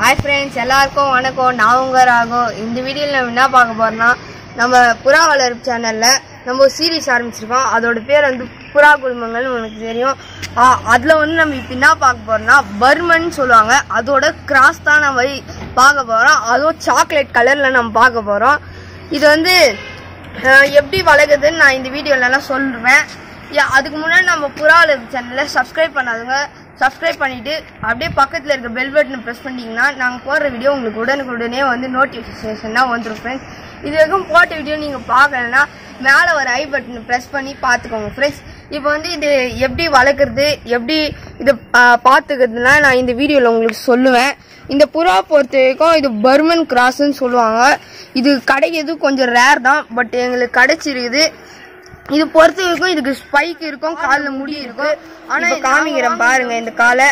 Hi friends எல்லாருக்கும் வணக்கம் நான் உங்க ராகோ இந்த வீடியோவில் நம்ம என்ன பார்க்க போறோம்னா நம்ம புறா வளர்ப்பு சேனல்ல நம்ம ஒரு சீரீஸ் ஆரம்பிச்சிருக்கோம் அதோட பேர் வந்து புறா குடும்பங்கள் உங்களுக்கு தெரியும் ஆ, அதுல வந்து நம்ம இப்போ என்ன பார்க்க போறோம்னா பர்மன் சொல்லுவாங்க அதோட கிராஸ் தான் நம்ம பார்க்க போறோம் அதுவும் சாக்லேட் கலர்ல நம்ம பார்க்க போறோம் இது வந்து அஹ், எப்படி வளர்க்குதுன்னு நான் இந்த வீடியோலலாம் சொல்லுவேன் யா, அதுக்கு முன்னாடி நம்ம புறா வளர்ப்பு சேனலை சப்ஸ்கிரைப் பண்ணாதுங்க சப்ஸ்கிரைப் பண்ணிட்டு அப்படியே பக்கத்தில் இருக்க பெல் பட்டனை ப்ரெஸ் பண்ணிட்டீங்கன்னா நாங்கள் போடுற வீடியோ உங்களுக்கு உடனுக்குடனே வந்து நோட்டிஃபிகேஷனாக வந்துடும் ஃப்ரெண்ட்ஸ் இது வரைக்கும் போட்ட வீடியோ நீங்கள் பார்க்கலன்னா மேலே வர ஐ பட்டனை ப்ரெஸ் பண்ணி பார்த்துக்கோங்க ஃப்ரெண்ட்ஸ் இப்போ வந்து இது எப்படி வளர்க்குறது எப்படி இது பார்த்துக்கிறதுனா நான் இந்த வீடியோவில் உங்களுக்கு சொல்லுவேன் இந்த புறா பொறுத்த வரைக்கும் இது பர்மன் கிராஸ்ன்னு சொல்லுவாங்க இது கிடைக்கிறது கொஞ்சம் ரேர் தான் பட் எங்களுக்கு கிடைச்சிருக்குது இது பொறுத்த வரைக்கும் இதுக்கு ஸ்பைக் இருக்கும் காலில் முடி இருக்கும் ஆனா இது காமிக்கிறேன் பாருங்க இந்த காலை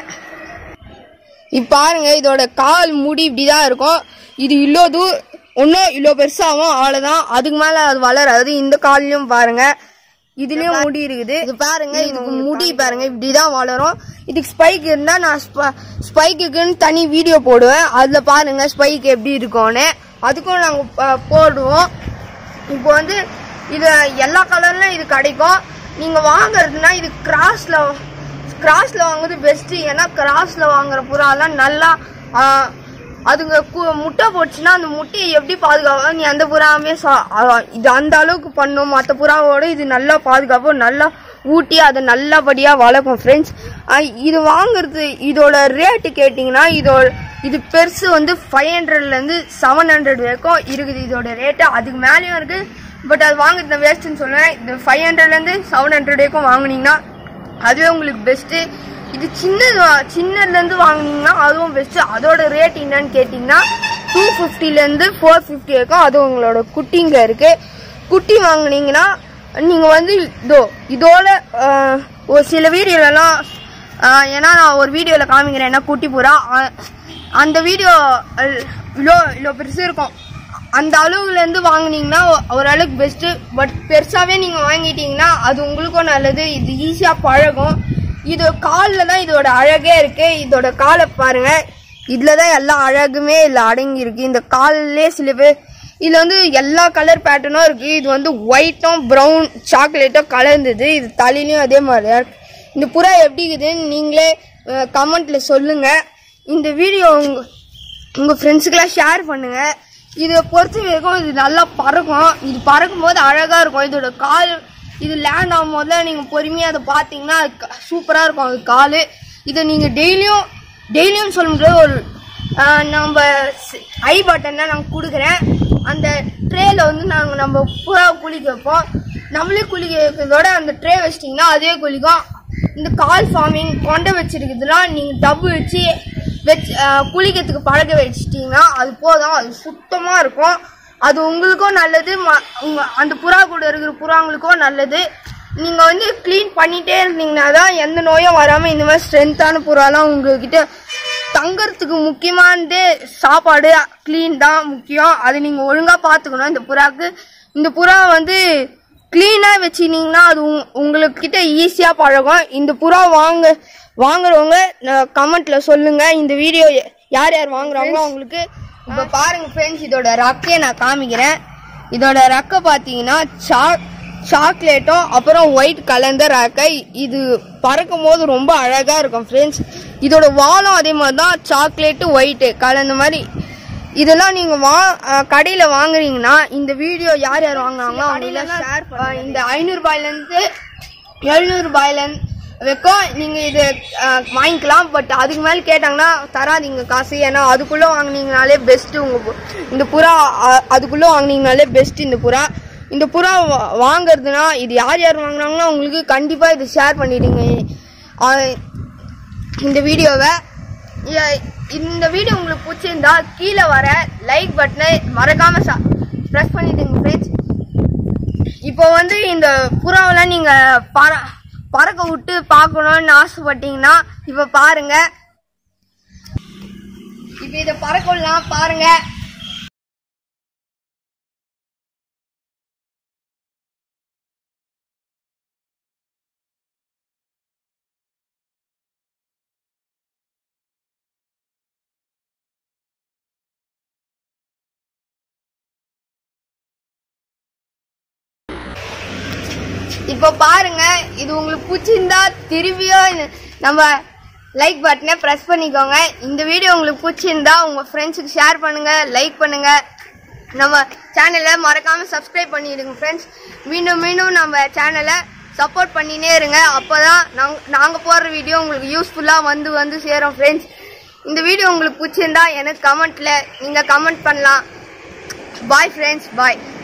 இப்ப பாருங்க இதோட கால் முடி இப்படிதான் இருக்கும் இது இவ்வளோ தூ ஒன்றும் இவ்வளோ பெருசாகும் அவ்வளோதான் அதுக்கு மேலே அது வளராது இந்த கால்லையும் பாருங்க இதுலயும் முடி இருக்குது இது பாருங்க இதுக்கு முடி பாருங்க இப்படிதான் வளரும் இதுக்கு ஸ்பைக் இருந்தா நான் ஸ்பைக்குக்குன்னு தனி வீடியோ போடுவேன் அதுல பாருங்க ஸ்பைக் எப்படி இருக்கும்னு அதுக்கும் நாங்க ப- போடுவோம் இப்போ வந்து இது எல்லா கலர்லயும் இது கிடைக்கும் நீங்க வாங்குறதுனா இது கிராஸ்ல கிராஸ்ல வாங்குறது பெஸ்ட் ஏன்னா கிராஸ்ல வாங்குற புறாலாம் நல்லா ஆ, அதுங்க கு- முட்டை போட்டுச்சுன்னா அந்த முட்டையை எப்படி பாதுகாக்கும் நீ அந்த புறாவே சா- ஆ, இது அந்த அளவுக்கு பண்ணும் மற்ற புறாவோட இது நல்லா பாதுகாப்பும் நல்லா ஊட்டி அதை நல்லபடியாக வளர்க்கும் ஃப்ரெண்ட்ஸ் இது வாங்குறது இதோட ரேட்டு கேட்டிங்கன்னா இதோட இது பெருசு வந்து ஃபைவ் ஹண்ட்ரட்லேருந்து செவன் ஹண்ட்ரட் வரைக்கும் இருக்குது இதோட ரேட்டு அதுக்கு மேலேயும் இருக்குது பட் அது வாங்குறது நான் வேஸ்ட்டுன்னு சொல்லுவேன் இது ஃபைவ் ஹண்ட்ரட்லேருந்து செவன் ஹண்ட்ரட் வரைக்கும் வாங்குனீங்கன்னா அதுவே உங்களுக்கு பெஸ்ட்டு இது சின்னது வா- சின்னதுலேருந்து வாங்குனீங்கன்னா அதுவும் பெஸ்ட்டு அதோட ரேட் என்னன்னு கேட்டிங்கன்னா டூ ஃபிஃப்டிலேருந்து ஃபோர் ஃபிஃப்டி வரைக்கும் அது உங்களோட குட்டிங்க இருக்குது குட்டி வாங்குனீங்கன்னா நீங்கள் வந்து இதோ இதோட ஆஹ், ஒரு சில வீடியோலலாம் ஆஹ், ஏன்னா நான் ஒரு வீடியோவில் காமிக்கிறேன் என்ன குட்டி புறா ஆஹ், அந்த வீடியோ இவ்வளோ இவ்வளோ பெருசு இருக்கும் அந்த அளவுலேருந்து வாங்குனீங்கன்னா ஒ- ஓரளவுக்கு பெஸ்ட்டு பட் பெருசாகவே நீங்கள் வாங்கிட்டீங்கன்னா அது உங்களுக்கும் நல்லது இது ஈஸியாக பழகும் இது காலில் தான் இதோட அழகே இருக்குது இதோட காலை பாருங்கள் இதில் தான் எல்லா அழகுமே இதில் அடங்கி இருக்கு இந்த கால்லே சில பேர் இதில் வந்து எல்லா கலர் பேட்டர்னும் இருக்குது இது வந்து ஒயிட்டும் ப்ரௌன் சாக்லேட்டும் கலந்தது இது தலையிலையும் அதே மாதிரி தான் இருக்கு. இந்த புறா எப்படி இருக்குதுன்னு நீங்களே கமெண்ட்டில் சொல்லுங்கள் இந்த வீடியோ உங்கள் உங்கள் ஃப்ரெண்ட்ஸுக்கெல்லாம் ஷேர் பண்ணுங்கள் இதை பொறுத்த வரைக்கும் இது நல்லா பறக்கும் இது பறக்கும் போது அழகாக இருக்கும் இதோட கால் இது லேண்ட் ஆகும் போது நீங்கள் பொறுமையாக அதை பார்த்தீங்கன்னா சூப்பராக இருக்கும் அது கால் இதை நீங்கள் டெய்லியும் டெய்லியும் சொல்ல முடியாது ஒரு ஆஹ், நம்ம ஐ பட்டன் தான் நான் கொடுக்குறேன் அந்த ட்ரேல வந்து நாங்கள் நம்ம புறா குளிக்க வைப்போம் நம்மளே குளிக்க வைக்கிறதோட அந்த ட்ரே வச்சிட்டிங்கன்னா அதே குளிக்கும் இந்த கால் ஃபார்மிங் கொண்டை வச்சிருக்கிறதுலாம் நீங்கள் டப்பு வச்சு வச்சு அஹ், குளிக்கிறதுக்கு பழக வச்சிட்டிங்கன்னா அது போதும் அது சுத்தமாக இருக்கும் அது உங்களுக்கும் நல்லது ம- உங்க அந்த புறா கூட இருக்கிற புறாங்களுக்கும் நல்லது நீங்கள் வந்து க்ளீன் பண்ணிகிட்டே இருந்தீங்கன்னா தான் எந்த நோயும் வராமல் இந்த மாதிரி ஸ்ட்ரென்த்தான புறாலாம் உங்ககிட்ட தங்கறதுக்கு முக்கியமானதே சாப்பாடு க்ளீன் தான் முக்கியம் அது நீங்கள் ஒழுங்காக பார்த்துக்கணும் இந்த புறாக்கு இந்த புறா வந்து க்ளீனாக வச்சுக்கினீங்கன்னா அது உங் உங்களுக்கிட்ட ஈஸியாக பழகும் இந்த புறா வாங்க வாங்குறவங்க கமெண்ட்ல சொல்லுங்க இந்த வீடியோ யார் யார் வாங்குறாங்களோ அவங்களுக்கு இப்போ பாருங்க ஃப்ரெண்ட்ஸ் இதோட ரக்கையை நான் காமிக்கிறேன் இதோட ரக்கை பார்த்தீங்கன்னா சாக் சாக்லேட்டும் அப்புறம் ஒயிட் கலந்த ரக்கை இது பறக்கும் போது ரொம்ப அழகா இருக்கும் ஃப்ரெண்ட்ஸ் இதோட வாலும் அதே மாதிரி தான் சாக்லேட்டு ஒயிட்டு கலந்த மாதிரி இதெல்லாம் நீங்க வா அஹ் கடையில வாங்குறீங்கன்னா இந்த வீடியோ யார் யார் வாங்குறாங்களோ அவங்க ஷேர் இந்த ஐநூறு ரூபாயில இருந்து எழுநூறு ரூபாயில வைக்கும் நீங்க இது அஹ், வாங்கிக்கலாம் பட் அதுக்கு மேல கேட்டாங்கன்னா தராதீங்க காசு ஏன்னா அதுக்குள்ள வாங்குனீங்கனாலே பெஸ்ட் உங்க பு- இந்த புறா அஹ், அதுக்குள்ள வாங்குனீங்கனாலே பெஸ்ட் இந்த புறா இந்த புறா வா- வாங்குறதுனா இது யார் யார் வாங்குறாங்களோ அவங்களுக்கு கண்டிப்பா இது ஷேர் பண்ணிடுங்க அஹ், இந்த வீடியோவை இ- இந்த வீடியோ உங்களுக்கு பிடிச்சிருந்தா கீழே வர லைக் பட்டனை மறக்காம ப்ரெஸ் பண்ணிடுங்க ஃப்ரெண்ட்ஸ் இப்போ வந்து இந்த புறாவெல்லாம் நீங்க பற பறக்க விட்டு பார்க்கணும்னு ஆசைப்பட்டீங்கன்னா இப்போ பாருங்க இப்போ இதை பறக்க விடலாம் பாருங்க இப்போ பாருங்க இது உங்களுக்கு பிடிச்சிருந்தா திரும்பியும் இந்த- நம்ம லைக் பட்டனை ப்ரெஸ் பண்ணிக்கோங்க இந்த வீடியோ உங்களுக்கு பிடிச்சிருந்தா உங்க ஃப்ரெண்ட்ஸுக்கு ஷேர் பண்ணுங்க லைக் பண்ணுங்க நம்ம சேனலை மறக்காம சப்ஸ்கிரைப் பண்ணிடுங்க ஃப்ரெண்ட்ஸ் மீண்டும் மீண்டும் நம்ம சேனலை சப்போர்ட் பண்ணினே இருங்க அப்போதான் நாங்க நாங்கள் போடுற வீடியோ உங்களுக்கு யூஸ்ஃபுல்லாக வந்து வந்து சேரும் ஃப்ரெண்ட்ஸ் இந்த வீடியோ உங்களுக்கு பிடிச்சிருந்தா எனக்கு கமெண்ட்ல நீங்கள் கமெண்ட் பண்ணலாம் பாய் ஃப்ரெண்ட்ஸ் பாய்